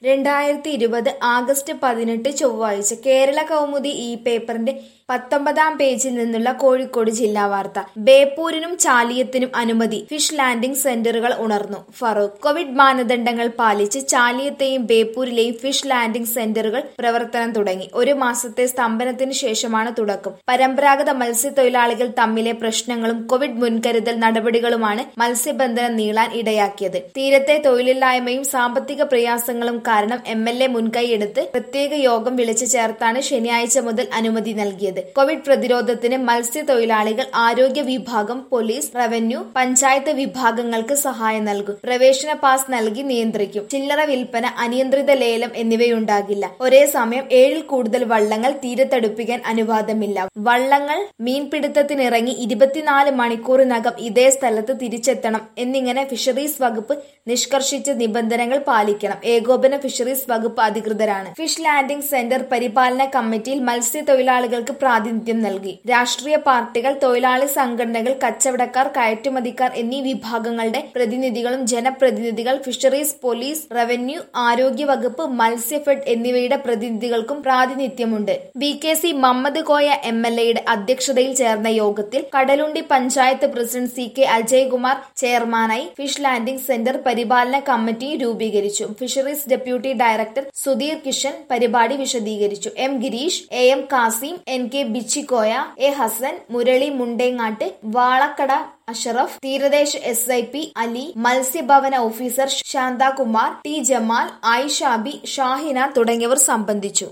രണ്ടായിരത്തി ഇരുപത് ആഗസ്റ്റ് പതിനെട്ട് ചൊവ്വാഴ്ച കേരള കൗമുദി ഈ പേപ്പറിന്റെ പത്തൊമ്പതാം പേജിൽ നിന്നുള്ള കോഴിക്കോട് ജില്ലാ വാർത്ത ബേപ്പൂരിനും ചാലിയത്തിനും അനുമതി ഫിഷ് ലാൻഡിംഗ് സെന്ററുകൾ ഉണർന്നു ഫറൂഖ് കോവിഡ് മാനദണ്ഡങ്ങൾ പാലിച്ച് ചാലിയത്തെയും ബേപ്പൂരിലെയും ഫിഷ് ലാൻഡിംഗ് സെന്ററുകൾ പ്രവർത്തനം തുടങ്ങി ഒരു മാസത്തെ സ്തംഭനത്തിന് ശേഷമാണ് തുടക്കം പരമ്പരാഗത മത്സ്യത്തൊഴിലാളികൾ തമ്മിലെ പ്രശ്നങ്ങളും കോവിഡ് മുൻകരുതൽ നടപടികളുമാണ് മത്സ്യബന്ധനം നീളാൻ ഇടയാക്കിയത് തീരത്തെ തൊഴിലില്ലായ്മയും സാമ്പത്തിക പ്രയാസങ്ങളും കാരണം എം എൽ എ മുൻകൈയെടുത്ത് പ്രത്യേക യോഗം വിളിച്ചു ചേർത്താണ് ശനിയാഴ്ച മുതൽ അനുമതി നൽകിയത് കോവിഡ് പ്രതിരോധത്തിന് മത്സ്യത്തൊഴിലാളികൾ ആരോഗ്യ വിഭാഗം പോലീസ് റവന്യൂ പഞ്ചായത്ത് വിഭാഗങ്ങൾക്ക് സഹായം നൽകും പ്രവേശന പാസ് നൽകി നിയന്ത്രിക്കും ചില്ലറ വിൽപ്പന അനിയന്ത്രിത ലേലം എന്നിവയുണ്ടാകില്ല ഒരേ സമയം ഏഴിൽ കൂടുതൽ വള്ളങ്ങൾ തീരത്തടുപ്പിക്കാൻ അനുവാദമില്ല വള്ളങ്ങൾ മീൻപിടുത്തത്തിനിറങ്ങി ഇരുപത്തിനാല് മണിക്കൂറിനകം ഇതേ സ്ഥലത്ത് തിരിച്ചെത്തണം എന്നിങ്ങനെ ഫിഷറീസ് വകുപ്പ് നിഷ്കർഷിച്ച നിബന്ധനകൾ പാലിക്കണം ഏകോപന ഫിഷറീസ് വകുപ്പ് അധികൃതരാണ് ഫിഷ് ലാൻഡിംഗ് സെന്റർ പരിപാലന കമ്മിറ്റിയിൽ മത്സ്യത്തൊഴിലാളികൾക്ക് പ്രാതിനിധ്യം നൽകി രാഷ്ട്രീയ പാർട്ടികൾ തൊഴിലാളി സംഘടനകൾ കച്ചവടക്കാർ കയറ്റുമതിക്കാർ എന്നീ വിഭാഗങ്ങളുടെ പ്രതിനിധികളും ജനപ്രതിനിധികൾ ഫിഷറീസ് പോലീസ് റവന്യൂ ആരോഗ്യ വകുപ്പ് മത്സ്യഫെഡ് എന്നിവയുടെ പ്രതിനിധികൾക്കും പ്രാതിനിധ്യമുണ്ട് B K C Mammad Koya M L എയുടെ അധ്യക്ഷതയിൽ ചേർന്ന യോഗത്തിൽ Kadalundi panchayat president C K Ajaykumar ചെയർമാനായി ഫിഷ് ലാൻഡിംഗ് സെന്റർ പരിപാലന കമ്മിറ്റി രൂപീകരിച്ചു fisheries deputy director Sudheer Kishan പരിപാടി വിശദീകരിച്ചു M Girish A M Kasim N K Bichikoya A Hasan Murali Mundengatt Valakkada Ashraf തീരദേശ എസ് ഐ പി അലി മത്സ്യഭവന ഓഫീസർ ശാന്താകുമാർ ടി ജമാൽ ആയിഷാബി ഷാഹിന തുടങ്ങിയവർ സംബന്ധിച്ചു